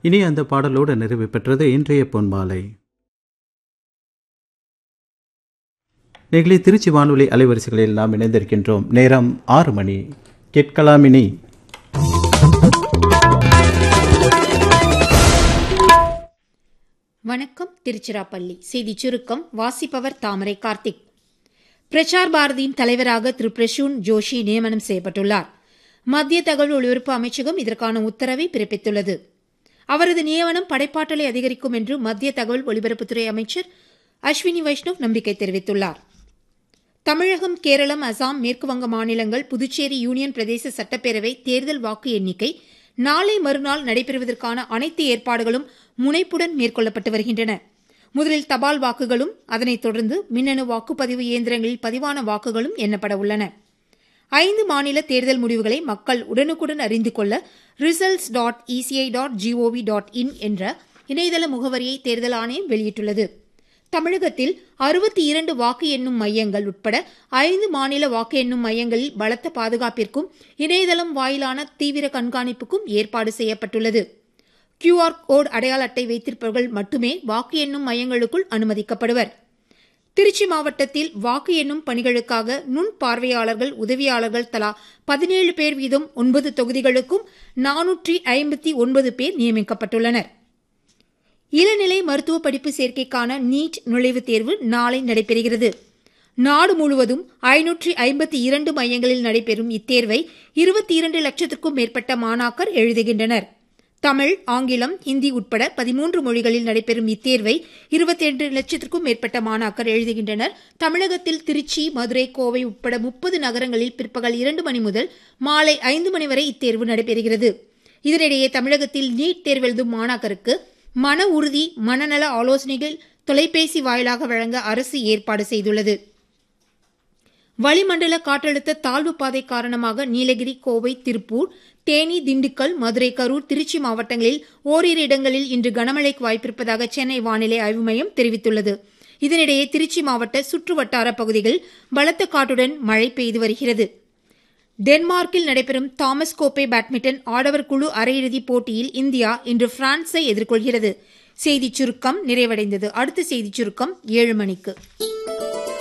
இனி அந்த பாடலோடு நிறைவு பெற்றது இன்றைய பொன்மாலை நெகிழி திருச்சி வானொலி அலைவரிசைகளில் நாம் இணைந்திருக்கின்றோம் நேரம் ஆறு மணி கேட்கலாமினி வணக்கம் திருச்சிராப்பள்ளி செய்தி சுருக்கம் வாசிப்பவர் தாமரை கார்த்திக் பிரசார் பாரதியின் தலைவராக திரு பிரசூன் ஜோஷி நியமனம் செய்யப்பட்டுள்ளார் மத்திய தகவல் ஒலிபரப்பு அமைச்சகம் இதற்கான உத்தரவை பிறப்பித்துள்ளது அவரது நியமனம் படைப்பாற்றலை அதிகரிக்கும் என்று மத்திய தகவல் ஒலிபரப்புத்துறை அமைச்சர் அஸ்வினி வைஷ்ணவ் நம்பிக்கை தெரிவித்துள்ளார் தமிழகம் கேரளம் அசாம் மேற்குவங்க மாநிலங்கள் புதுச்சேரி யூனியன் பிரதேச சட்டப்பேரவை தேர்தல் வாக்கு எண்ணிக்கை நாளை மறுநாள் நடைபெறுவதற்கான அனைத்து ஏற்பாடுகளும் முனைப்புடன் மேற்கொள்ளப்பட்டு வருகின்றன முதலில் தபால் வாக்குகளும் அதனைத் தொடர்ந்து மின்னணு வாக்குப்பதிவு இயந்திரங்களில் பதிவான வாக்குகளும் எண்ணப்பட உள்ளன ஐந்து மாநில தேர்தல் முடிவுகளை மக்கள் உடனுக்குடன் அறிந்து கொள்ள results dot ECI dot GOV dot in என்ற இணையதள முகவரியை தேர்தல் ஆணையம் வெளியிட்டுள்ளது தமிழகத்தில் அறுபத்தி இரண்டு வாக்கு எண்ணும் மையங்கள் உட்பட ஐந்து மாநில வாக்கு எண்ணும் மையங்களில் பலத்த பாதுகாப்பிற்கும் இணையதளம் வாயிலான தீவிர கண்காணிப்புக்கும் ஏற்பாடு செய்யப்பட்டுள்ளது கியூஆர் கோட் அடையாள அட்டை வைத்திருப்பவர்கள் மட்டுமே வாக்கு எண்ணும் மையங்களுக்குள் அனுமதிக்கப்படுவர் திருச்சி மாவட்டத்தில் வாக்கு எண்ணும் பணிகளுக்காக நுண் பார்வையாளர்கள் உதவியாளர்கள் தலா பதினேழு பேர் வீதம் ஒன்பது தொகுதிகளுக்கும் நானூற்றி ஐம்பத்தி ஒன்பது பேர் நியமிக்கப்பட்டுள்ளனர் இளநிலை மருத்துவ படிப்பு சேர்க்கைக்கான நீட் நுழைவுத் தேர்வு நாளை நடைபெறுகிறது நாடு முழுவதும் ஐநூற்றி ஐம்பத்தி இரண்டு மையங்களில் நடைபெறும் இத்தேர்வை இருபத்தி இரண்டு லட்சத்திற்கும் மேற்பட்ட மாணாக்கர் எழுதுகின்றனர் தமிழ் ஆங்கிலம் ஹிந்தி உட்பட பதிமூன்று மொழிகளில் நடைபெறும் இத்தேர்வை இருபத்தி இரண்டு லட்சத்திற்கும் மேற்பட்ட மாணாக்கர் எழுதுகின்றனர் தமிழகத்தில் திருச்சி மதுரை கோவை உட்பட முப்பது நகரங்களில் பிற்பகல் இரண்டு மணி முதல் மாலை ஐந்து மணி வரை இத்தேர்வு நடைபெறுகிறது இதனிடையே தமிழகத்தில் நீட் தேர்வெழுதும் மாணாக்கருக்கு மன உறுதி மனநல ஆலோசனைகள் தொலைபேசி வாயிலாக வழங்க அரசு ஏற்பாடு செய்துள்ளது வளிமண்டல காற்றழுத்த தாழ்வு பாதை காரணமாக நீலகிரி கோவை திருப்பூர் தேனி திண்டுக்கல் மதுரை கரூர் திருச்சி மாவட்டங்களில் ஓரிரு இடங்களில் இன்று கனமழைக்கு வாய்ப்பிருப்பதாக சென்னை வானிலை ஆய்வு மையம் தெரிவித்துள்ளது இதனிடையே திருச்சி மாவட்ட சுற்று வட்டார பகுதிகளில் பலத்த காற்றுடன் மழை பெய்து வருகிறது டென்மார்க்கில் நடைபெறும் தாமஸ் கோப்பை பேட்மிண்டன் ஆடவர் குழு அரையிறுதிப் போட்டியில் இந்தியா இன்று பிரான்ஸை எதிர்கொள்கிறது செய்திச் சுருக்கம் நிறைவடைந்தது அடுத்த செய்திச் சுருக்கம் ஏழு மணிக்கு